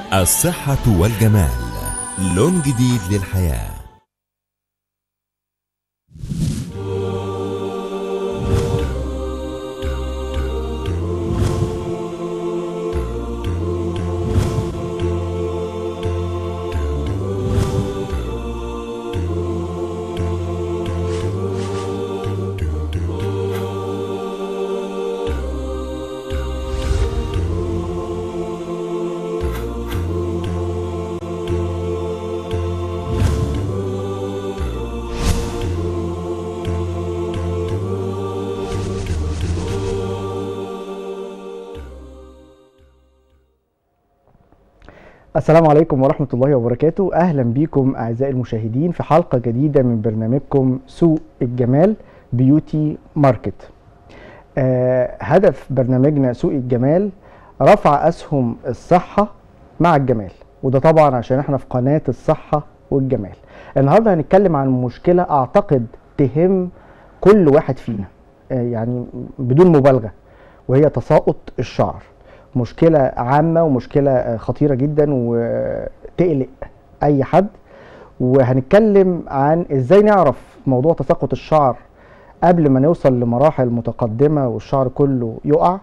الصحة والجمال لون جديد للحياة السلام عليكم ورحمة الله وبركاته أهلا بكم أعزائي المشاهدين في حلقة جديدة من برنامجكم سوق الجمال بيوتي ماركت آه هدف برنامجنا سوق الجمال رفع أسهم الصحة مع الجمال وده طبعا عشان احنا في قناة الصحة والجمال النهاردة هنتكلم عن مشكلة أعتقد تهم كل واحد فينا آه يعني بدون مبالغة وهي تساقط الشعر مشكلة عامة ومشكلة خطيرة جدا وتقلق أي حد وهنتكلم عن إزاي نعرف موضوع تساقط الشعر قبل ما نوصل لمراحل متقدمة والشعر كله يقع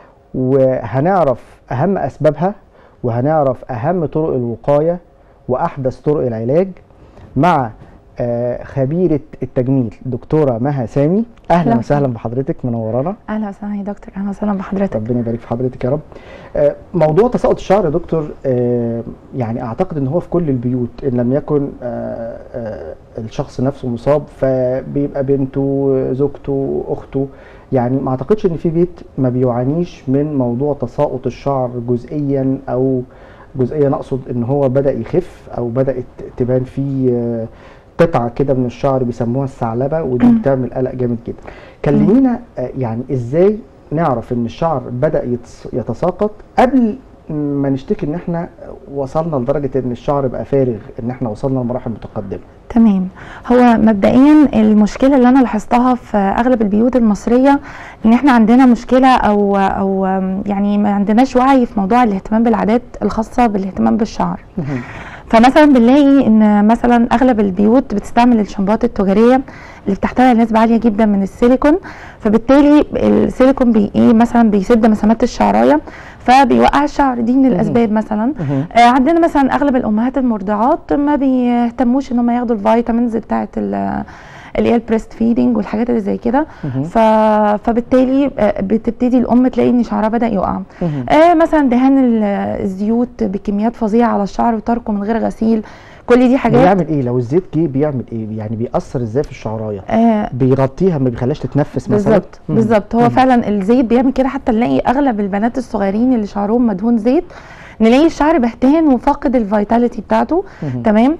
وهنعرف أهم أسبابها وهنعرف أهم طرق الوقاية وأحدث طرق العلاج مع آه، خبيرة التجميل دكتورة مها سامي أهلا أهلا وسهلا بحضرتك منورانا اهلا وسهلا يا دكتور اهلا وسهلا بحضرتك ربنا يبارك في حضرتك يا رب آه، موضوع تساقط الشعر يا دكتور آه، يعني اعتقد ان هو في كل البيوت ان لم يكن آه، آه، الشخص نفسه مصاب فبيبقى بنته زوجته اخته يعني ما اعتقدش ان في بيت ما بيعانيش من موضوع تساقط الشعر جزئيا او جزئيا اقصد ان هو بدا يخف او بدات تبان فيه آه، قطعه كده من الشعر بيسموها الثعلبه ودي مم. بتعمل قلق جامد جدا كلمينا آه، يعني ازاي نعرف ان الشعر بدا يتس- يتساقط قبل ما نشتكي ان احنا وصلنا لدرجه ان الشعر بقى فارغ ان احنا وصلنا لمراحل متقدمه تمام هو مبدئيا المشكله اللي انا لاحظتها في اغلب البيوت المصريه ان احنا عندنا مشكله او او يعني ما عندناش وعي في موضوع الاهتمام بالعادات الخاصه بالاهتمام بالشعر فمثلا بنلاقي ان مثلا اغلب البيوت بتستعمل الشامبوهات التجاريه اللي بتحتوي على نسبه عاليه جدا من السيليكون فبالتالي السيليكون بي ايه مثلا بيسد مسامات الشعرايه فبيوقع الشعر دي من الاسباب مثلا آه، عندنا مثلا اغلب الامهات المرضعات ما بيهتموش ان هم ياخدوا الفيتامينز بتاعه ال- اللي هي البريست فيدنج والحاجات اللي زي كده ف... فبالتالي آه، بتبتدي الام تلاقي ان شعرها بدا يقع آه مثلا دهان ال- الزيوت بكميات فظيعه على الشعر وتركه من غير غسيل كل دي حاجات بيعمل ايه لو الزيت جه بيعمل ايه يعني بيأثر ازاي في الشعرايه آه بيغطيها ما بيخليهاش تتنفس مثلا بالظبط مم. بالظبط هو مم. فعلا الزيت بيعمل كده حتى نلاقي اغلب البنات الصغيرين اللي شعرهم مدهون زيت نلاقي الشعر بهتان وفاقد الفيتاليتي بتاعته مم. تمام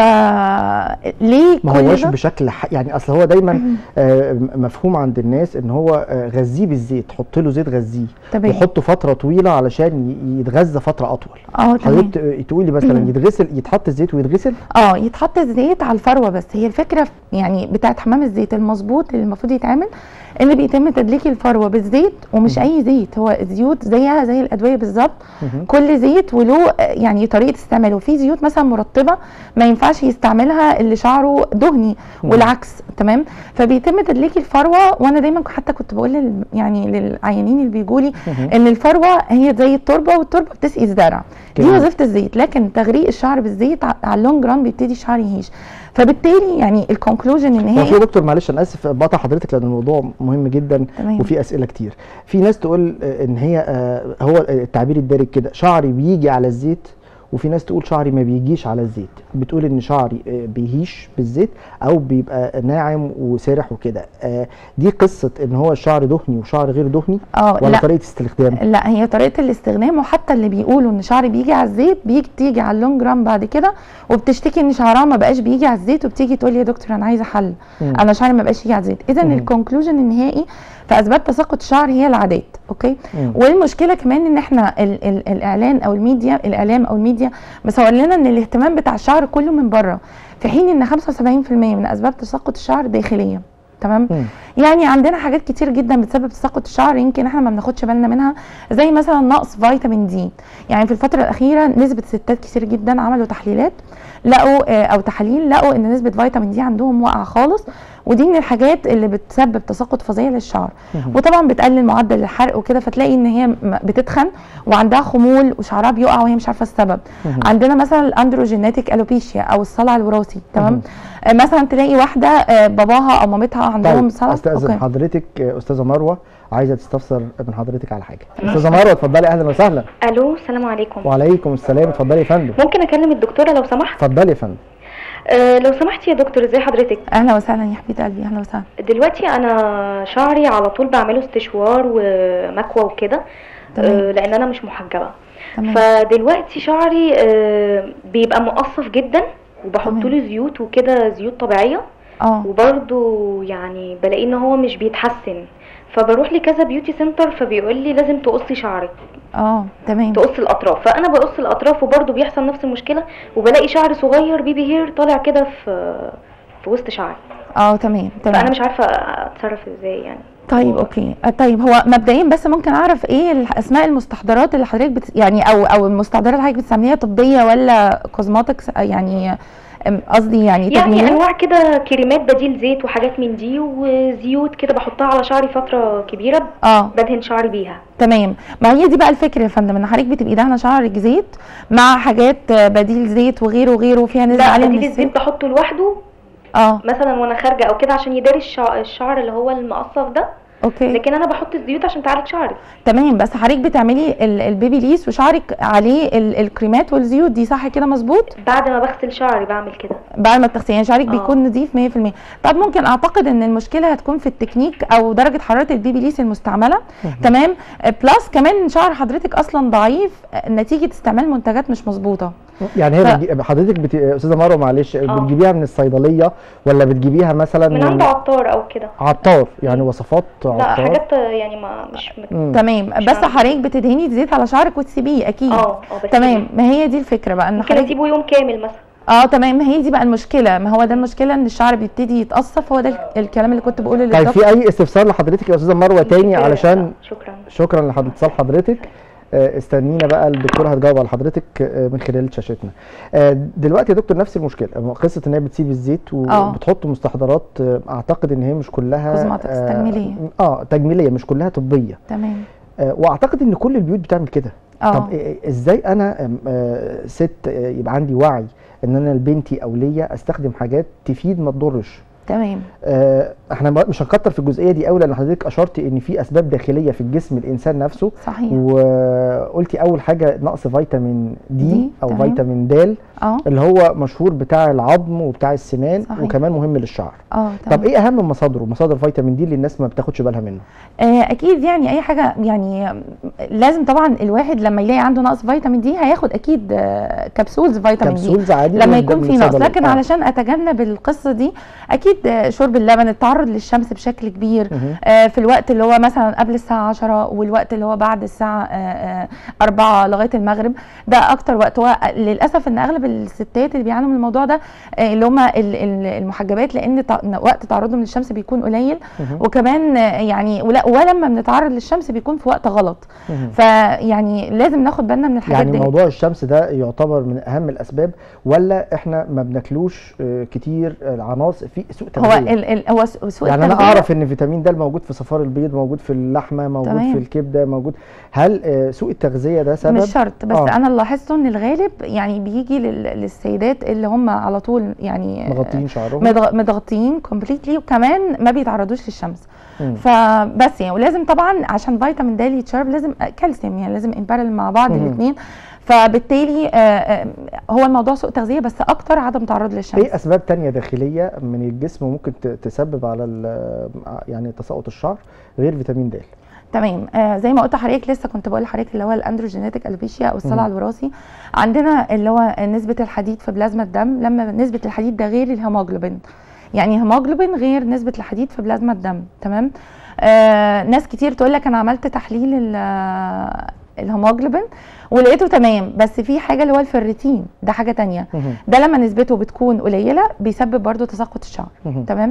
فليه ما كل هوش ده؟ بشكل ح... يعني اصل هو دايما آه م- مفهوم عند الناس ان هو آه غذيه بالزيت حط له زيت غذيه تمام وحطه فتره طويله علشان ي- يتغذى فتره اطول اه تمام حضرتك ت- تقولي مثلا مم. يتغسل يتحط الزيت ويتغسل اه يتحط الزيت على الفروه بس هي الفكره في- يعني بتاعت حمام الزيت المظبوط اللي المفروض يتعمل ان بيتم تدليك الفروه بالزيت ومش مم. اي زيت هو الزيوت زيها زي الادويه بالظبط مهم. كل زيت وله آه، يعني طريقه استعماله في زيوت مثلا مرطبه ما ينفعش يستعملها اللي شعره دهني مم. والعكس تمام فبيتم تدليك الفروه وانا دايما حتى كنت بقول لل يعني للعيانين اللي بيجوا لي مهم. ان الفروه هي زي التربه والتربه بتسقي الزرع دي جميل. وظيفه الزيت لكن تغريق الشعر بالزيت ع- على اللونج ران بيبتدي الشعر يهيش فبالتالي يعني الكونكلوجن هو في النهائي دكتور معلش انا اسف بقطع حضرتك لان الموضوع مهم جدا تمام وفي اسئله كتير في ناس تقول آه، ان هي آه، هو التعبير الدارج كده شعري بيجي على الزيت وفي ناس تقول شعري ما بيجيش على الزيت بتقول ان شعري آه، بيهيش بالزيت او بيبقى ناعم وسارح وكده آه، دي قصه ان هو الشعر دهني وشعر غير دهني اه ولا لا طريقه استخدام لا هي طريقه الاستخدام وحتى اللي بيقولوا ان شعري بيجي على الزيت بيجي تيجي على اللونج ران بعد كده وبتشتكي ان شعرها ما بقاش بيجي على الزيت وبتيجي تقول لي يا دكتور انا عايزه حل مم. انا شعري ما بقاش يجي على الزيت اذا مم. الكونكلوجن النهائي في اسباب تساقط الشعر هي العادات اوكي مم. والمشكله كمان ان احنا ال ال الاعلان او الميديا الاعلام او الميديا مصور لنا ان الاهتمام بتاع الشعر كله من بره في حين ان 75% من اسباب تساقط الشعر داخليه تمام مم. يعني عندنا حاجات كتير جدا بتسبب تساقط الشعر يمكن احنا ما بناخدش بالنا منها زي مثلا نقص فيتامين دي يعني في الفتره الاخيره نسبه ستات كتير جدا عملوا تحليلات لقوا آه، او تحاليل لقوا ان نسبه فيتامين دي عندهم واقعه خالص ودي من الحاجات اللي بتسبب تساقط فظيع للشعر وطبعا بتقلل معدل الحرق وكده فتلاقي ان هي م- بتتخن وعندها خمول وشعرها بيقع وهي مش عارفه السبب عندنا مثلا الاندروجينيتك الوبيشيا او الصلع الوراثي تمام آه، مثلا تلاقي واحده آه، باباها او مامتها عندهم طيب صلع استاذن حضرتك آه، استاذه مروه عايزه تستفسر من حضرتك على حاجه استاذه مروه اتفضلي اهلا وسهلا الو السلام عليكم وعليكم السلام اتفضلي يا فندم ممكن اكلم الدكتوره لو سمحت اتفضلي يا فندم أه لو سمحت يا دكتور ازي حضرتك اهلا وسهلا يا حبيبه قلبي اهلا وسهلا دلوقتي انا شعري على طول بعمله استشوار ومكوى وكده تمام. أه لان انا مش محجبه تمام فدلوقتي شعري أه بيبقى مقصف جدا وبحط تمام. له زيوت وكده زيوت طبيعيه اه وبرده يعني بلاقي ان هو مش بيتحسن فبروح لكذا بيوتي سنتر فبيقول لي لازم تقصي شعرك اه تمام تقص الاطراف فانا بقص الاطراف وبرده بيحصل نفس المشكله وبلاقي شعر صغير بيبي هير طالع كده في في وسط شعري اه تمام تمام فانا مش عارفه اتصرف ازاي يعني طيب اوكي آه، طيب هو مبدئيا بس ممكن اعرف ايه ال- اسماء المستحضرات اللي حضرتك بت... يعني او او المستحضرات اللي حضرتك بتسميها طبيه ولا كوزماتكس يعني أم، قصدي يعني يعني تجميليه انواع كده كريمات بديل زيت وحاجات من دي وزيوت كده بحطها على شعري فتره كبيره اه بدهن شعري بيها تمام ما هي دي بقى الفكره يا فندم ان حضرتك بتبقي دهنه شعرك زيت مع حاجات آه، بديل زيت وغيره وغيره فيها نسبه لا عاليه من بديل الزيت الزيت بحطه لوحده اه مثلا وانا خارجه او كده عشان يداري الشع- الشعر اللي هو المقصف ده اوكي لكن انا بحط الزيوت عشان تعالج شعري تمام بس حضرتك بتعملي ال- البيبي ليس وشعرك عليه ال- الكريمات والزيوت دي صح كده مظبوط بعد ما بغسل شعري بعمل كده بعد ما بتغسلي يعني شعرك آه. بيكون نظيف 100% طب ممكن اعتقد ان المشكله هتكون في التكنيك او درجه حراره البيبي ليس المستعمله تمام بلس كمان شعر حضرتك اصلا ضعيف نتيجه استعمال منتجات مش مظبوطه يعني هي ف- بتجي... حضرتك بت... استاذه مروه معلش بتجيبيها من الصيدليه ولا بتجيبيها مثلا من عند عطار او كده عطار يعني وصفات لا عطار حاجات يعني ما مش مت... مم. تمام بس عارفة. حضرتك بتدهني زيت على شعرك وتسيبيه اكيد اه اه بس تمام ما هي دي الفكره بقى ان ممكن حضرتك اسيبه يوم كامل مثلا اه تمام ما هي دي بقى المشكله ما هو ده المشكله ان الشعر بيبتدي يتقصف هو ده الكلام اللي كنت بقوله طيب للدكتور في اي استفسار لحضرتك يا استاذه مروه تاني شكرا. علشان شكرا شكرا لاتصال حضرتك آه، استنينا بقى الدكتوره هتجاوب على حضرتك آه، من خلال شاشتنا آه، دلوقتي يا دكتور نفس المشكله قصه ان هي بتسيب الزيت آه. وبتحط مستحضرات آه، اعتقد ان هي مش كلها Cosmetics، تجميلية. اه تجميليه مش كلها طبيه تمام آه، واعتقد ان كل البيوت بتعمل كده اه طب إيه- ازاي انا آم، آه، ست آه، يبقى عندي وعي ان انا لبنتي او ليا استخدم حاجات تفيد ما تضرش تمام آه، احنا ما- مش هنكتر في الجزئيه دي قوي لان حضرتك اشرت ان في اسباب داخليه في الجسم الانسان نفسه صحيح وقلتي اول حاجه نقص فيتامين دي دي، او تمام. فيتامين د اه اللي هو مشهور بتاع العظم وبتاع السنان صحيح. وكمان مهم للشعر اه طب تمام ايه اهم مصادره مصادر فيتامين دي اللي الناس ما بتاخدش بالها منه آه اكيد يعني اي حاجه يعني لازم طبعا الواحد لما يلاقي عنده نقص فيتامين دي هياخد اكيد آه كبسولز فيتامين دي كبسولز عادي لما من- يكون من في نقص الصيدلية. لكن آه. علشان اتجنب القصه دي اكيد آه، شرب اللبن التعرض للشمس بشكل كبير مهم. آه، في الوقت اللي هو مثلا قبل الساعه 10 والوقت اللي هو بعد الساعه آه، آه، 4 لغايه المغرب ده اكتر وقت هو للاسف ان اغلب الستات اللي بيعانوا من الموضوع ده آه، اللي هم ال- ال- المحجبات لان تع- وقت تعرضهم للشمس بيكون قليل مهم. وكمان آه، يعني ولا- ولما بنتعرض للشمس بيكون في وقت غلط مهم. فيعني لازم ناخد بالنا من الحاجات يعني دي موضوع الشمس ده يعتبر من اهم الاسباب ولا احنا ما بناكلوش آه، كتير العناصر في سوء هو تغذيه ال ال هو س- سوء يعني انا التغذية- اعرف ان فيتامين د موجود في صفار البيض موجود في اللحمه موجود تمام. في الكبده موجود هل آه، سوء التغذيه ده سبب مش شرط بس آه. انا اللي لاحظته ان الغالب يعني بيجي لل- للسيدات اللي هم على طول يعني مغطيين شعرهم مضغ- متغطيين كومبليتلي وكمان ما بيتعرضوش للشمس مم. فبس يعني ولازم طبعا عشان فيتامين د يتشرب لازم كالسيوم يعني لازم امبارل مع بعض مم. الاثنين فبالتالي آه، آه، هو الموضوع سوء تغذيه بس اكتر عدم تعرض للشمس ايه اسباب تانية داخليه من الجسم ممكن ت- تسبب على ال- يعني تساقط الشعر غير فيتامين د تمام آه زي ما قلت لحضرتك لسه كنت بقول لحضرتك اللي هو الاندروجينيتك البيشيا او الصلع مم. الوراثي عندنا اللي هو نسبه الحديد في بلازما الدم لما نسبه الحديد ده غير الهيموجلوبين يعني هيموجلوبين غير نسبه الحديد في بلازما الدم تمام آه ناس كتير تقول لك انا عملت تحليل ال- آه، الهيموجلوبين ولقيته تمام بس في حاجه اللي هو الفريتين ده حاجه تانية مهم. ده لما نسبته بتكون قليله بيسبب برضو تساقط الشعر مهم. تمام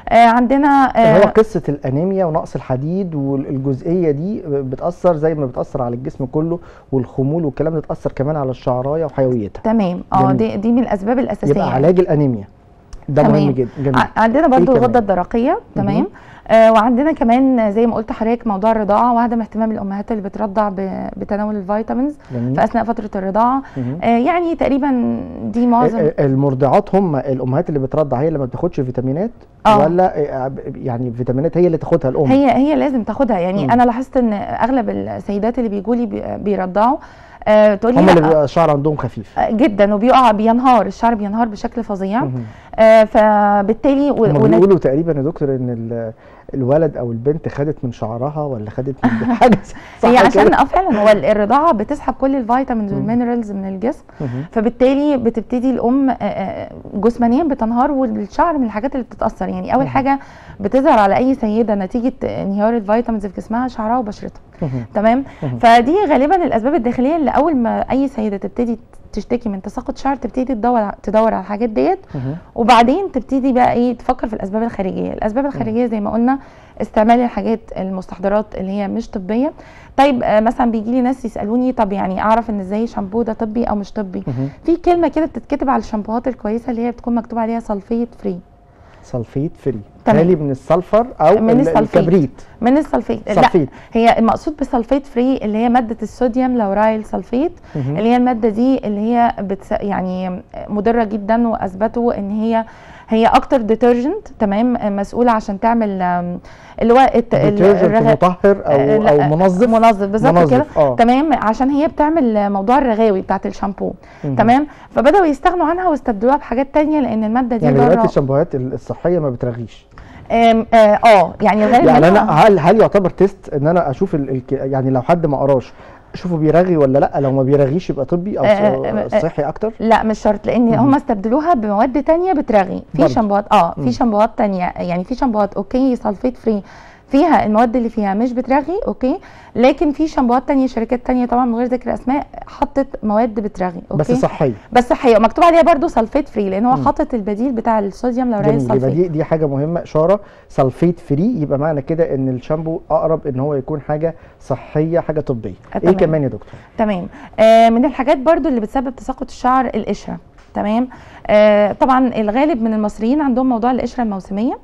آه عندنا اللي هو آه قصه الانيميا ونقص الحديد والجزئيه دي بتاثر زي ما بتاثر على الجسم كله والخمول والكلام ده بتاثر كمان على الشعرايه وحيويتها تمام اه جميل. دي دي من الاسباب الاساسيه يبقى علاج الانيميا ده تمام. مهم جدا جميل ع- عندنا برضو إيه الغده كمان؟ الدرقيه تمام مهم. آه وعندنا كمان زي ما قلت لحضرتك موضوع الرضاعه وعدم اهتمام الامهات اللي بترضع ب- بتناول الفيتامينز جميل في اثناء فتره الرضاعه مهم. آه يعني تقريبا دي معظم ال- المرضعات هم الامهات اللي بترضع هي اللي ما بتاخدش فيتامينات آه. ولا آه، يعني فيتامينات هي اللي تاخدها الام هي هي لازم تاخدها يعني مم. انا لاحظت ان اغلب السيدات اللي بيجوا لي بيرضعوا آه تقولي هم اللي لا بيبقى الشعر عندهم خفيف آه، جدا وبيقع بينهار الشعر بينهار بشكل فظيع مهم. آه فبالتالي و- هم ونت- بيقولوا تقريبا يا دكتور ان ال- الولد او البنت خدت من شعرها ولا خدت من حاجه صح هي عشان كده؟ اه فعلا هو الرضاعه بتسحب كل الفيتامينز مم. والمينرالز من الجسم مهم. فبالتالي بتبتدي الام آه، آه، جسمانيا بتنهار والشعر من الحاجات اللي بتتاثر يعني اول مم. حاجه بتظهر على اي سيده نتيجه انهيار الفيتامينز في جسمها شعرها وبشرتها مهم. تمام مهم. فدي غالبا الاسباب الداخليه اللي اول ما اي سيده تبتدي تشتكي من تساقط شعر تبتدي تدور تدور على الحاجات ديت مهم. وبعدين تبتدي بقى ايه تفكر في الاسباب الخارجيه الاسباب الخارجيه زي ما قلنا استعمال الحاجات المستحضرات اللي هي مش طبيه طيب آه، مثلا بيجي لي ناس يسالوني طب يعني اعرف ان ازاي شامبو ده طبي او مش طبي مهم. في كلمه كده بتتكتب على الشامبوهات الكويسه اللي هي بتكون مكتوب عليها سلفيت فري سلفيت فري تمام. غالي من السلفر او من ال- السلفيت. الكبريت من السلفيت لا سلفيت هي المقصود بسلفيت فري اللي هي ماده الصوديوم لورايل سلفيت مهم. اللي هي الماده دي اللي هي بتس يعني مضره جدا واثبتوا ان هي هي اكتر ديترجنت تمام مسؤوله عشان تعمل آم، اللي هو الت- ال- detergent الرغا- مطهر آه، او لا، او منظف منظف بالظبط منظف، كده اه تمام عشان هي بتعمل موضوع الرغاوي بتاعت الشامبو مهم. تمام فبداوا يستغنوا عنها واستبدلوها بحاجات تانية لان الماده دي يعني دلوقتي بره الشامبوهات الصحيه ما بترغيش آم، اه آه، يعني الغالب يعني منها- انا هل هل يعتبر تيست ان انا اشوف ال ال يعني لو حد ما قراش اشوفه بيرغي ولا لا لو ما بيرغيش يبقى طبي او آه، آه، آه، صحي اكتر لا مش شرط لان مهم. هم استبدلوها بمواد تانية بترغي في برضه. شامبوهات اه مم. في شامبوهات تانية يعني في شامبوهات اوكي سلفيت فري فيها المواد اللي فيها مش بترغي اوكي لكن في شامبوهات تانية شركات تانية طبعا من غير ذكر اسماء حطت مواد بترغي اوكي بس صحيه بس صحيه مكتوب عليها برضو سلفيت فري لان هو مم. حاطط البديل بتاع الصوديوم لورايل جميل يبقى سلفيت دي دي حاجه مهمه اشاره سلفيت فري يبقى معنى كده ان الشامبو اقرب ان هو يكون حاجه صحيه حاجه طبيه آه، ايه تمام. كمان يا دكتور تمام آه من الحاجات برضو اللي بتسبب تساقط الشعر القشره تمام آه طبعا الغالب من المصريين عندهم موضوع القشره الموسميه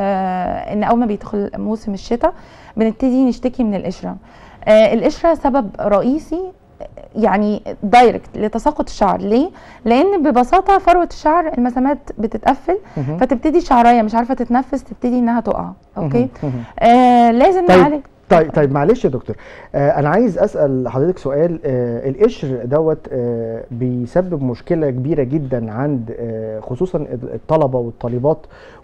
آه ان اول ما بيدخل موسم الشتاء بنبتدي نشتكي من القشره آه القشره سبب رئيسي يعني دايركت لتساقط الشعر ليه لان ببساطه فروه الشعر المسامات بتتقفل مهم. فتبتدي شعرايه مش عارفه تتنفس تبتدي انها تقع اوكي مهم. مهم. آه لازم طيب. نعالج طيب طيب معلش يا دكتور آه انا عايز اسال حضرتك سؤال آه القشر دوت آه بيسبب مشكله كبيره جدا عند آه خصوصا الطلبه والطالبات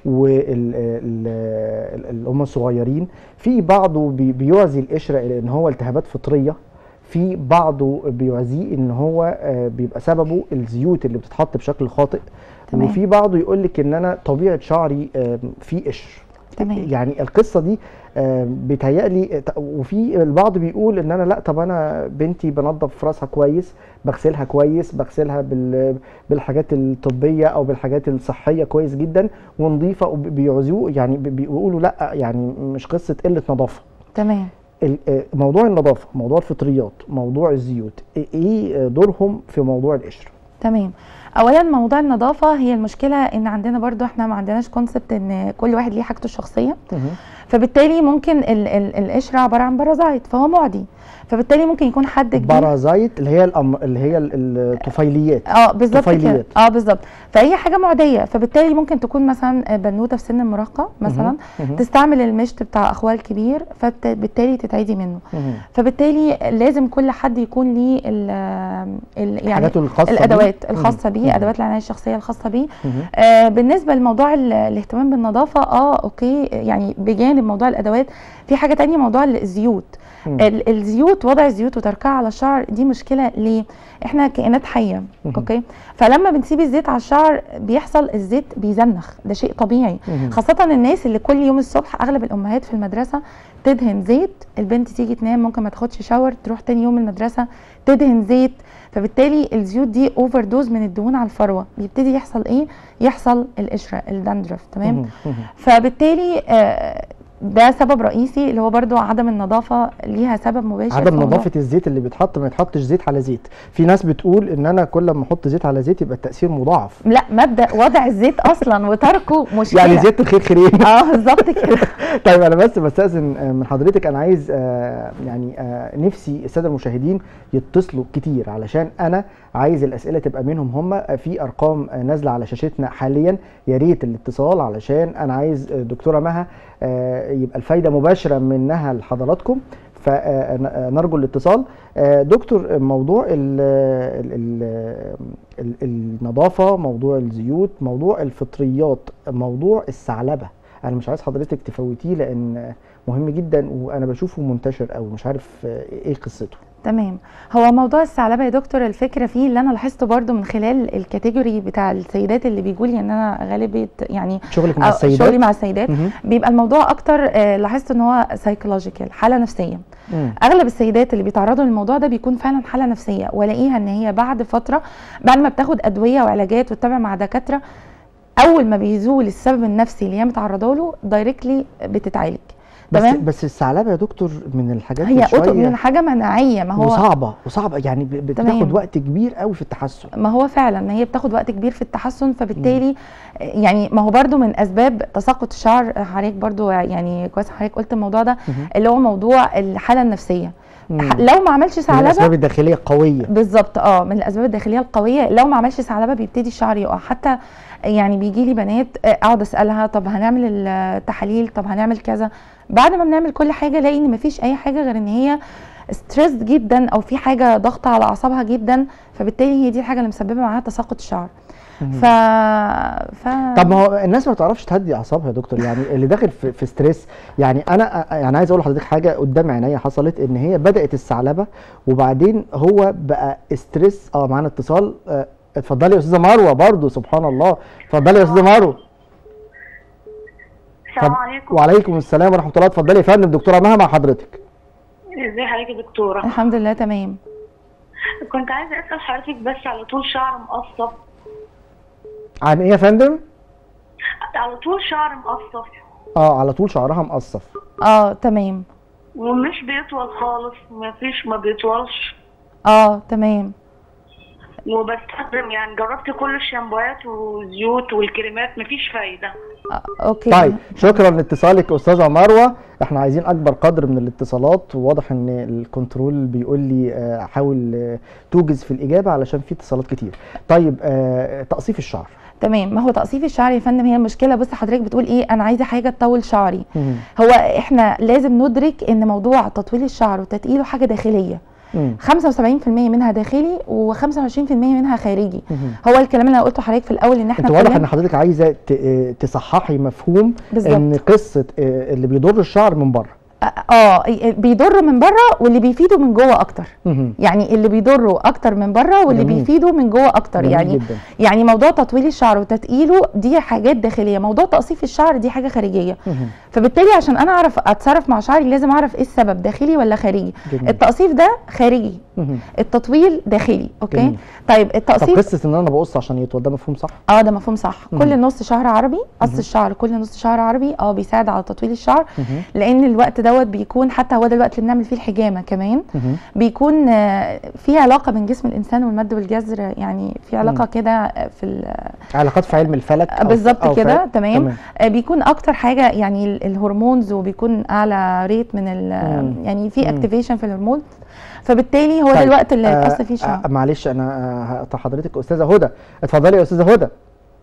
واللي هم الصغيرين في بعضه بي- بيعزي القشره الى ان هو التهابات فطريه في بعضه بيعزيه ان هو آه بيبقى سببه الزيوت اللي بتتحط بشكل خاطئ تمام. وفي بعضه يقول لك ان انا طبيعه شعري آه فيه قشر تمام يعني القصه دي آه، بيتهيألي وفي البعض بيقول ان انا لا طب انا بنتي بنظف راسها كويس بغسلها كويس بغسلها بال بالحاجات الطبيه او بالحاجات الصحيه كويس جدا ونظيفه وبيعزوه يعني بي- بيقولوا لا يعني مش قصه قله نظافه تمام ال- آه، موضوع النظافه موضوع الفطريات موضوع الزيوت إيه- ايه دورهم في موضوع القشر تمام اولا موضوع النظافه هي المشكله ان عندنا برضو احنا ما عندناش كونسبت ان كل واحد ليه حاجته الشخصيه فبالتالي ممكن ال ال القشره عباره عن بارازايت فهو معدي فبالتالي ممكن يكون حد كبير بارازايت اللي هي الأم... اللي هي ال- الطفيليات اه بالظبط كده طفيليات. اه بالظبط فهي حاجه معديه فبالتالي ممكن تكون مثلا بنوته في سن المراهقه مثلا مهم. تستعمل المشط بتاع اخوها الكبير فبالتالي تتعدي منه مهم. فبالتالي لازم كل حد يكون ليه ال ال- يعني حاجاته الخاصه بيه. الادوات الخاصه مهم. بيه ادوات العنايه الشخصيه الخاصه بيه مهم. آه بالنسبه لموضوع ال- الاهتمام بالنظافه اه اوكي يعني بجانب موضوع الادوات في حاجه تانية موضوع الزيوت مم. ال- الزيوت وضع الزيوت وتركها على الشعر دي مشكله ليه احنا كائنات حيه مهم. اوكي فلما بنسيب الزيت على الشعر بيحصل الزيت بيزنخ ده شيء طبيعي مهم. خاصه الناس اللي كل يوم الصبح اغلب الامهات في المدرسه تدهن زيت البنت تيجي تنام ممكن ما تاخدش شاور تروح تاني يوم المدرسه تدهن زيت فبالتالي الزيوت دي اوفر دوز من الدهون على الفروه بيبتدي يحصل ايه يحصل القشره الدندرف تمام مهم. مهم. فبالتالي آه، ده سبب رئيسي اللي هو برضو عدم النظافه ليها سبب مباشر في عدم موضوع- نظافه الزيت اللي بيتحط ما يتحطش زيت على زيت في ناس بتقول ان انا كل ما احط زيت على زيت يبقى التاثير مضاعف لا مبدا وضع الزيت اصلا وتركه مشكله يعني زيت الخير خيرين اه بالظبط كده طيب انا بس بستاذن آه، من حضرتك انا عايز آه، يعني آه، نفسي الساده المشاهدين يتصلوا كتير علشان انا عايز الاسئله تبقى منهم هم آه، في ارقام آه، نازله على شاشتنا حاليا يا ريت الاتصال علشان انا عايز آه، دكتوره مها آه، يبقى الفايده مباشره منها لحضراتكم فنرجو الاتصال آه، دكتور موضوع ال ال ال ال النظافه موضوع الزيوت موضوع الفطريات موضوع الثعلبه انا مش عايز حضرتك تفوتيه لان مهم جدا وانا بشوفه منتشر قوي مش عارف آه، ايه قصته تمام هو موضوع الثعلبه يا دكتور الفكره فيه اللي انا لاحظته برضو من خلال الكاتيجوري بتاع السيدات اللي بيجوا لي ان انا غالبيه يعني شغلك مع أو السيدات شغلي مع السيدات مهم. بيبقى الموضوع اكتر آه، لاحظت ان هو سايكولوجيكال حاله نفسيه مم. اغلب السيدات اللي بيتعرضوا للموضوع ده بيكون فعلا حاله نفسيه والاقيها ان هي بعد فتره بعد ما بتاخد ادويه وعلاجات وتتابع مع دكاتره اول ما بيزول السبب النفسي اللي هي متعرضه له دايركتلي بتتعالج بس تمام بس الثعلبه يا دكتور من الحاجات هي اللي قطب شوية من حاجه مناعيه ما هو وصعبه وصعبه يعني ب- بتاخد تمام. وقت كبير قوي في التحسن ما هو فعلا ما هي بتاخد وقت كبير في التحسن فبالتالي يعني ما هو برضو من اسباب تساقط الشعر حضرتك برضو يعني كويس حضرتك قلت الموضوع ده مهم. اللي هو موضوع الحاله النفسيه مم. ح- لو ما عملش من ثعلبه الاسباب الداخليه قويه بالظبط اه من الاسباب الداخليه القويه لو ما عملش ثعلبه بيبتدي الشعر يقع حتى يعني بيجي لي بنات آه، اقعد اسالها طب هنعمل التحاليل طب هنعمل كذا بعد ما بنعمل كل حاجه الاقي ان مفيش اي حاجه غير ان هي ستريس جدا او في حاجه ضغط على اعصابها جدا فبالتالي هي دي الحاجه اللي مسببه معاها تساقط الشعر مهم. ف ف طب ما هو الناس ما بتعرفش تهدي اعصابها يا دكتور يعني اللي داخل في, في ستريس يعني انا يعني عايز اقول لحضرتك حاجه قدام عينيا حصلت ان هي بدات الثعلبه وبعدين هو بقى ستريس اه معانا اتصال آه، اتفضلي يا استاذه مروه برضو سبحان الله اتفضلي يا استاذه مروه السلام طب- عليكم وعليكم السلام ورحمه الله اتفضلي يا فندم دكتوره مها مع حضرتك ازي حضرتك يا دكتوره الحمد لله تمام كنت عايزه اسال حضرتك بس على طول شعر مقصف عن ايه يا فندم على طول شعر مقصف اه على طول شعرها مقصف اه تمام ومش بيطول خالص ما فيش ما بيطولش اه تمام وبستخدم يعني جربت كل الشامبوهات والزيوت والكريمات مفيش فايده آه اوكي طيب شكرا لاتصالك استاذه مروه احنا عايزين اكبر قدر من الاتصالات وواضح ان الكنترول بيقول لي آه، حاول آه، توجز في الاجابه علشان في اتصالات كتير طيب آه، تقصيف الشعر تمام ما هو تقصيف الشعر يا فندم هي المشكله بص حضرتك بتقول ايه انا عايزه حاجه تطول شعري مم. هو احنا لازم ندرك ان موضوع تطويل الشعر وتتقيله حاجه داخليه مم. 75% منها داخلي و25% منها خارجي مم. هو الكلام اللي انا قلته لحضرتك في الاول ان احنا انت واضح اتكلمنا- ان حضرتك عايزه ت- آه، تصححي مفهوم بالظبط. ان قصه آه، اللي بيضر الشعر من بره اه بيضر من بره واللي بيفيده من جوه اكتر مم. يعني اللي بيضره اكتر من بره واللي جميل. بيفيده من جوه اكتر جميل يعني جدا. يعني موضوع تطويل الشعر وتتقيله دي حاجات داخليه موضوع تقصيف الشعر دي حاجه خارجيه مم. فبالتالي عشان انا اعرف اتصرف مع شعري لازم اعرف ايه السبب داخلي ولا خارجي جميل. التقصيف ده خارجي مم. التطويل داخلي اوكي جميل. طيب طب التقصيف قصه ان انا بقص عشان يتوضى مفهوم صح اه ده مفهوم صح مم. كل نص شهر عربي قص الشعر كل نص شهر عربي اه بيساعد على تطويل الشعر مم. لان الوقت دوت بيكون حتى هو ده الوقت اللي بنعمل فيه الحجامه كمان مم. بيكون آه، في علاقه بين جسم الانسان والمد والجزر يعني في علاقه مم. كده آه، في ال- علاقات في علم الفلك أو في- بالظبط أو في- كده تمام تمام آه، بيكون اكتر حاجه يعني ال- الهرمونز وبيكون اعلى ريت من ال- مم. يعني في مم. اكتيفيشن في الهرمون فبالتالي هو ده طيب، الوقت اللي آه، يتقص فيه الشعر آه معلش انا آه، هقطع حضرتك استاذه هدى اتفضلي يا استاذه هدى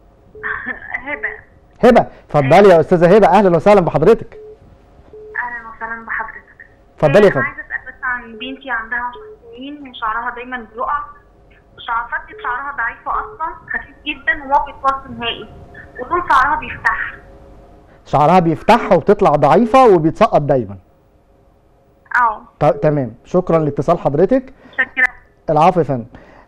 هبه هبه اتفضلي يا استاذه هبه اهلا وسهلا بحضرتك اهلا وسهلا بحضرتك اتفضلي يا انا فندم عايزه اسال بس عن بنتي عندها 10 سنين وشعرها دايما بيقع شعر فتله شعرها ضعيفه اصلا خفيف جدا وما بيطولش نهائي ولون شعرها بيفتح شعرها بيفتحها وبتطلع ضعيفه وبيتسقط دايما اه ط- تمام شكرا لاتصال حضرتك متشكره العفو يا فندم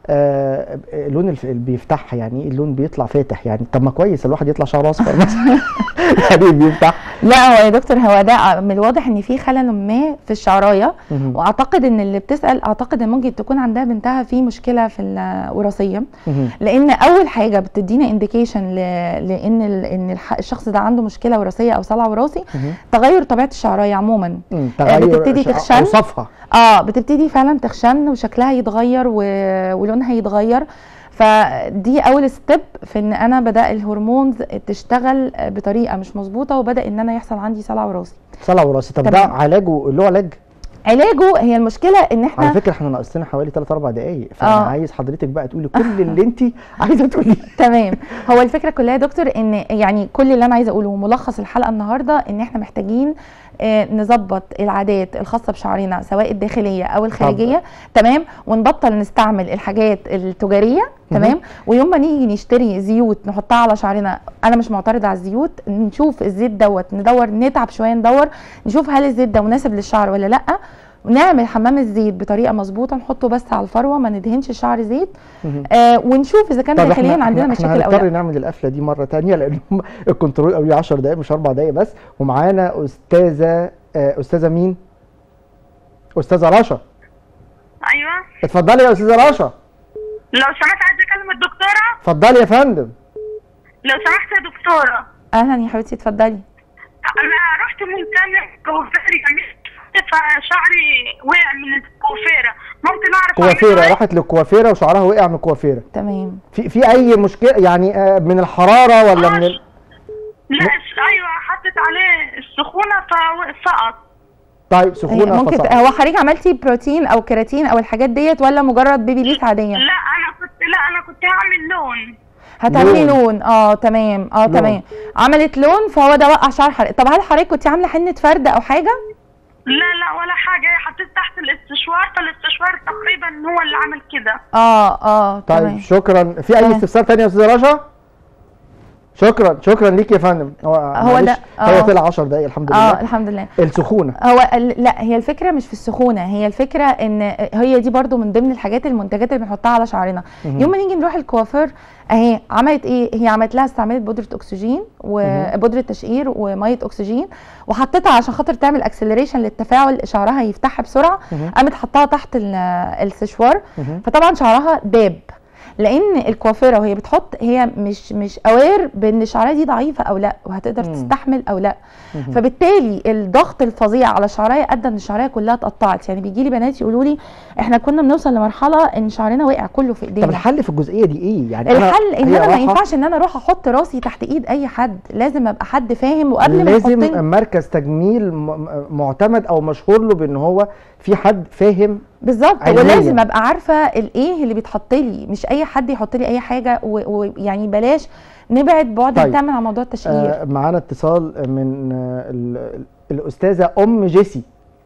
آه اللون الف- اللي بيفتحها يعني ايه اللون بيطلع فاتح يعني طب ما كويس الواحد يطلع شعره اصفر مثلا يعني بيفتح لا هو يا دكتور هو ده من الواضح ان في خلل ما في الشعرايه مهم. واعتقد ان اللي بتسال اعتقد ان ممكن تكون عندها بنتها في مشكله في الوراثيه مهم. لان اول حاجه بتدينا انديكيشن لان ال- ان الح- الشخص ده عنده مشكله وراثيه او صلع وراثي مهم. تغير طبيعه الشعرايه عموما مم. تغير بتبتدي ش- تخشن. اوصافها اه بتبتدي فعلا تخشن وشكلها يتغير و... ولونها يتغير فدي اول ستيب في ان انا بدا الهرمونز تشتغل بطريقه مش مظبوطه وبدا ان انا يحصل عندي صلع وراثي صلع وراثي طب ده تمام. علاجه له علاج علاجه هي المشكله ان احنا على فكره احنا ناقصنا حوالي 3 4 دقائق فانا آه. عايز حضرتك بقى تقولي كل اللي انت عايزه تقوليه تمام هو الفكره كلها يا دكتور ان يعني كل اللي انا عايزه اقوله ملخص الحلقه النهارده ان احنا محتاجين آه، نظبط العادات الخاصه بشعرنا سواء الداخليه او الخارجيه تمام ونبطل نستعمل الحاجات التجاريه تمام ويوم ما نيجي نشتري زيوت نحطها على شعرنا انا مش معترضه على الزيوت نشوف الزيت دوت ندور نتعب شويه ندور نشوف هل الزيت ده مناسب للشعر ولا لا ونعمل حمام الزيت بطريقه مظبوطه نحطه بس على الفروه ما ندهنش الشعر زيت مهم. آه ونشوف اذا كان طب داخليا احنا عندنا احنا, مشاكل احنا او هنضطر لا نعمل القفله دي مره تانية لان هم الكنترول قالوا لي 10 دقائق مش 4 دقائق بس ومعانا استاذه آه، استاذه مين؟ استاذه رشا ايوه اتفضلي يا استاذه رشا لو سمحت عايزه اكلم الدكتوره اتفضلي يا فندم لو سمحت يا دكتوره اهلا يا حبيبتي اتفضلي انا رحت من كام كوافير فشعري وقع من الكوافيره ممكن اعرف أعمله كوافيره إيه؟ راحت للكوافيره وشعرها وقع من الكوافيره تمام في في اي مشكله يعني آه، من الحراره ولا من ال... لا ايوه حطت عليه السخونه فسقط طيب هي سخونه ممكن فصعب. هو حضرتك عملتي بروتين او كيراتين او الحاجات ديت ولا مجرد بيبي ليس عاديه لا انا كنت لا انا كنت هعمل لون هتعملي لون. لون اه تمام اه لون. تمام عملت لون فهو ده وقع شعر حضرتك طب هل حضرتك كنت عامله حنه فرد او حاجه لا لا ولا حاجه هي حطيت تحت الاستشوار فالاستشوار تقريبا هو اللي عمل كده اه اه طيب تمام شكرا في اي تمام. استفسار تاني يا استاذه رشا شكرا شكرا ليك يا فندم هو هو معلش، ده- هو آه. طلع 10 دقايق الحمد لله اه الحمد لله السخونه هو ال- لا هي الفكره مش في السخونه هي الفكره ان هي دي برضو من ضمن الحاجات المنتجات اللي بنحطها على شعرنا مهم. يوم ما نيجي نروح الكوافير اهي عملت ايه هي عملت لها استعملت بودره اكسجين وبودره تشقير وميه اكسجين وحطيتها عشان خاطر تعمل اكسلريشن للتفاعل شعرها يفتحها بسرعه مهم. قامت حطاها تحت ال- السشوار مهم. فطبعا شعرها داب لان الكوافيره وهي بتحط هي مش مش اوير بان شعرها دي ضعيفه او لا وهتقدر مم. تستحمل او لا مهم. فبالتالي الضغط الفظيع على الشعريه ادى ان الشعريه كلها اتقطعت يعني بيجي لي بنات يقولوا لي احنا كنا بنوصل لمرحله ان شعرنا وقع كله في طب ايدينا الحل في الجزئيه دي ايه يعني أنا- الحل ان هي انا ما راحة- ينفعش ان انا اروح احط راسي تحت ايد اي حد لازم ابقى حد فاهم وقبل ما لازم يحطني مركز تجميل م- م- معتمد او مشهور له بان هو في حد فاهم بالظبط علمياً. ولازم ابقى عارفه الايه اللي بيتحط لي مش اي حد يحط لي اي حاجه ويعني بلاش نبعد بعد طيب. تام عن موضوع التشقير آه معانا اتصال من آه ال- الاستاذه ام جيسي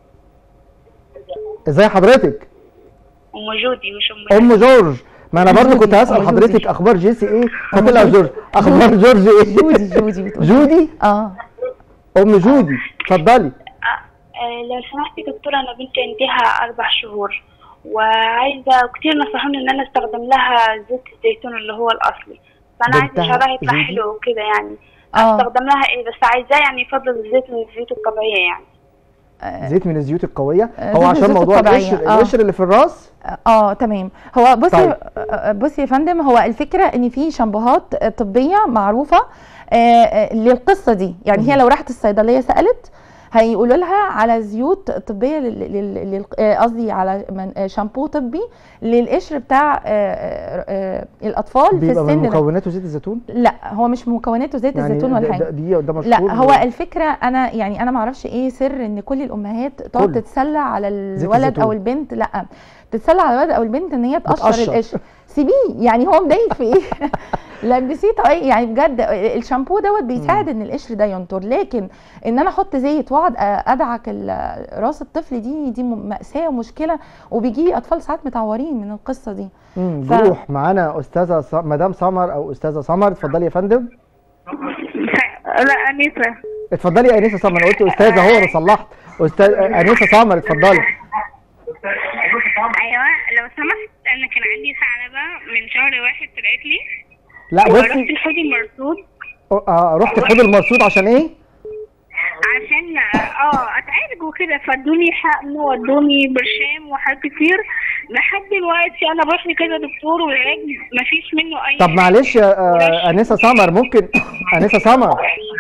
ازي حضرتك ام جودي مش ام ام جورج ما انا برضو جودي، كنت هسال أم حضرتك جودي. اخبار جيسي ايه فطلع جورج اخبار جورج ايه جودي جودي بتقول. جودي اه ام جودي اتفضلي آه، لو سمحتي دكتورة أنا بنتي عندها أربع شهور وعايزة كتير نصحوني إن أنا أستخدم لها زيت الزيتون اللي هو الأصلي فأنا عايزة بنتها شعرها يطلع جودي؟ حلو وكده يعني اه أستخدم لها إيه بس عايزاه يعني يفضل الزيت من الزيوت الطبيعية يعني زيت من الزيوت القويه آه، هو زيت عشان الزيوت موضوع الطبيعية، القشر آه. القشر اللي في الراس اه تمام هو بصي طيب. آه، بصي يا فندم هو الفكره ان في شامبوهات آه، طبيه معروفه آه، آه، للقصه دي يعني هي لو راحت الصيدليه سالت هيقولوا لها على زيوت طبيه لل- لل- لل- آه، قصدي على من- آه، شامبو طبي للقشر بتاع آه، آه، آه، الاطفال في بيبقى من السن ده مكوناته زيت الزيتون لا هو مش مكوناته زيت الزيتون ده- ولا ده- حاجه دي ده مشهور لا هو الفكره انا يعني انا ما اعرفش ايه سر ان كل الامهات تقعد كله. تتسلى على الولد الزيتون. او البنت لا تتسلى على الولد او البنت ان هي تقشر بتقشر. القشر سيبيه يعني هو مضايق في ايه لبسيه طبيعي يعني بجد الشامبو دوت بيساعد ان القشر ده ينطر لكن ان انا احط زيت واقعد ادعك ال- راس الطفل دي دي م- ماساه ومشكله وبيجي لي اطفال ساعات متعورين من القصه دي مم، ف- جروح معانا استاذه س... مدام سمر او استاذه سمر اتفضلي يا فندم لا انيسه اتفضلي يا انسه سمر انا قلت استاذه هو انا صلحت استاذ انسه سمر اتفضلي ايوه لو سمحت انا كان عندي ثعلبه من شهر واحد طلعت لي لا ورحت بصي الحوض المرصود آه رحت الحوض المرصود عشان ايه عشان اه اتعالج وكده فادوني حقن وادوني برشام وحاجات كتير لحد دلوقتي انا بروح لكذا دكتور والعلاج مفيش منه اي طب حاجة. معلش يا آه، انسه سمر ممكن انسه سمر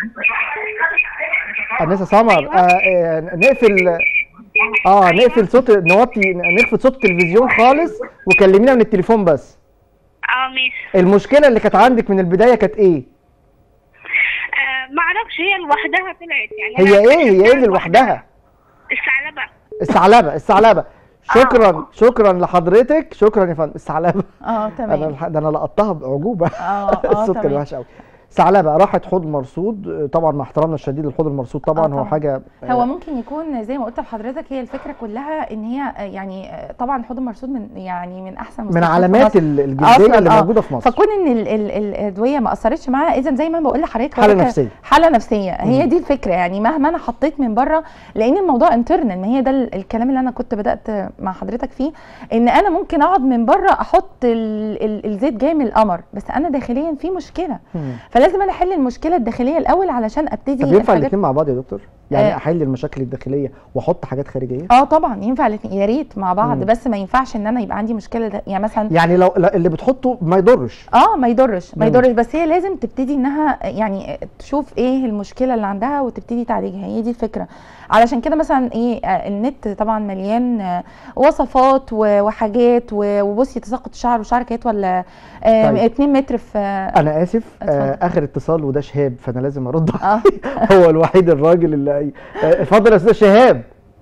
انسه سمر آه آه، نقفل اه نقفل صوت نوطي نخفض صوت التلفزيون خالص وكلمينا من التليفون بس اه ماشي المشكله اللي كانت عندك من البدايه كانت ايه آه معرفش هي لوحدها طلعت يعني هي أنا ايه هي ايه اللي لوحدها الثعلبه الثعلبه الثعلبه شكرا شكرا لحضرتك شكرا يا فندم الثعلبه اه انا تمام الح- ده انا لقطتها باعجوبه اه اه الصوت كان تمام وحش قوي ثعلبه راحت حوض مرصود طبعا مع احترامنا الشديد للحوض المرصود طبعا آه، هو طبعاً. حاجه هو ممكن يكون زي ما قلت لحضرتك هي الفكره كلها ان هي آه، يعني آه، طبعا حوض المرصود من يعني من احسن من المستشفيات في علامات مصر. ال- الجلديه أصلاً، اللي آه. موجوده في مصر فكون ان ال- ال- ال- الادويه ما اثرتش معاها اذا زي ما بقول لحضرتك هو حالة ده ك- نفسية. حاله نفسيه هي دي الفكره يعني مهما انا حطيت من بره لان الموضوع انترنال ما هي ده ال- الكلام اللي انا كنت بدات مع حضرتك فيه ان انا ممكن اقعد من بره احط ال- ال- الزيت جاي من القمر بس انا داخليا في مشكله مم. فلازم انا احل المشكله الداخليه الاول علشان ابتدي طب ينفع الحاجات- الاثنين مع بعض يا دكتور يعني آه. احل المشاكل الداخليه واحط حاجات خارجيه اه طبعا ينفع الاتنين يا ريت مع بعض مم. بس ما ينفعش ان انا يبقى عندي مشكله ده يعني مثلا يعني لو لا، اللي بتحطه ما يضرش اه ما يضرش ما مم. يضرش بس هي لازم تبتدي انها يعني تشوف ايه المشكله اللي عندها وتبتدي تعالجها هي دي الفكره علشان كده مثلا ايه آه، النت طبعا مليان آه، وصفات و- وحاجات و- وبصي تساقط الشعر وشعرك هيطول آه، طيب. 2 متر في انا اسف آه اتفضل. اخر اتصال وده شهاب فانا لازم ارد اه هو الوحيد الراجل اللي آه، اتفضل يا استاذ شهاب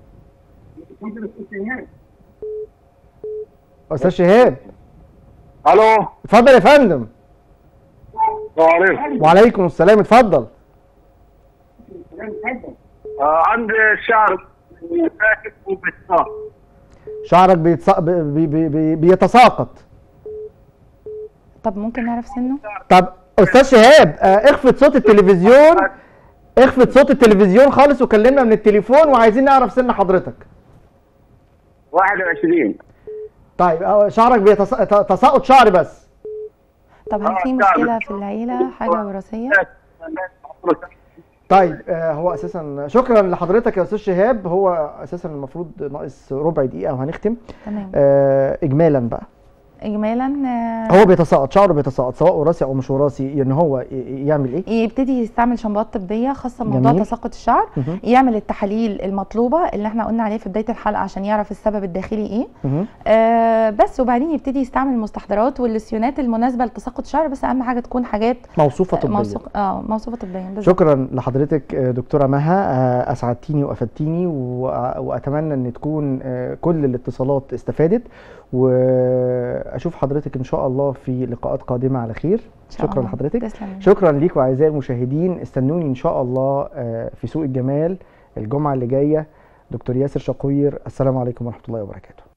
استاذ شهاب الو اتفضل يا فندم السلام عليكم وعليكم السلام اتفضل آه عندي الشعر ساكت وبيتصاب شعرك بيتص... بي... بي... بي... بيتساقط طب ممكن نعرف سنه طب استاذ شهاب آه، اخفض صوت التلفزيون اخفض صوت التلفزيون خالص وكلمنا من التليفون وعايزين نعرف سن حضرتك 21 طيب آه، شعرك بيتساقط شعر بس طب هل في آه، مشكله شعر. في العيله حاجه وراثيه طيب آه، هو اساسا شكرا لحضرتك يا استاذ شهاب هو اساسا المفروض ناقص ربع دقيقه وهنختم تمام آه، اجمالا بقى اجمالا آه، هو بيتساقط شعره بيتساقط سواء وراثي او مش وراثي ان هو ي- ي- يعمل ايه يبتدي يستعمل شامبوهات طبيه خاصه بموضوع جميل. تساقط الشعر مهم. يعمل التحاليل المطلوبه اللي احنا قلنا عليه في بدايه الحلقه عشان يعرف السبب الداخلي ايه مهم. آه بس وبعدين يبتدي يستعمل المستحضرات واللسيونات المناسبه لتساقط الشعر بس اهم حاجه تكون حاجات موصوفه طبيا موثوق اه موصوفه طبيا بالظبط شكرا لحضرتك آه، دكتوره مها آه، اسعدتيني وافدتيني و- واتمنى ان تكون آه، كل الاتصالات استفادت واشوف حضرتك ان شاء الله في لقاءات قادمه على خير إن شاء شكرا الله. لحضرتك تسلم شكرا ليكم اعزائي المشاهدين استنوني ان شاء الله آه، في سوق الجمال الجمعه اللي جايه دكتور ياسر شقوير السلام عليكم ورحمه الله وبركاته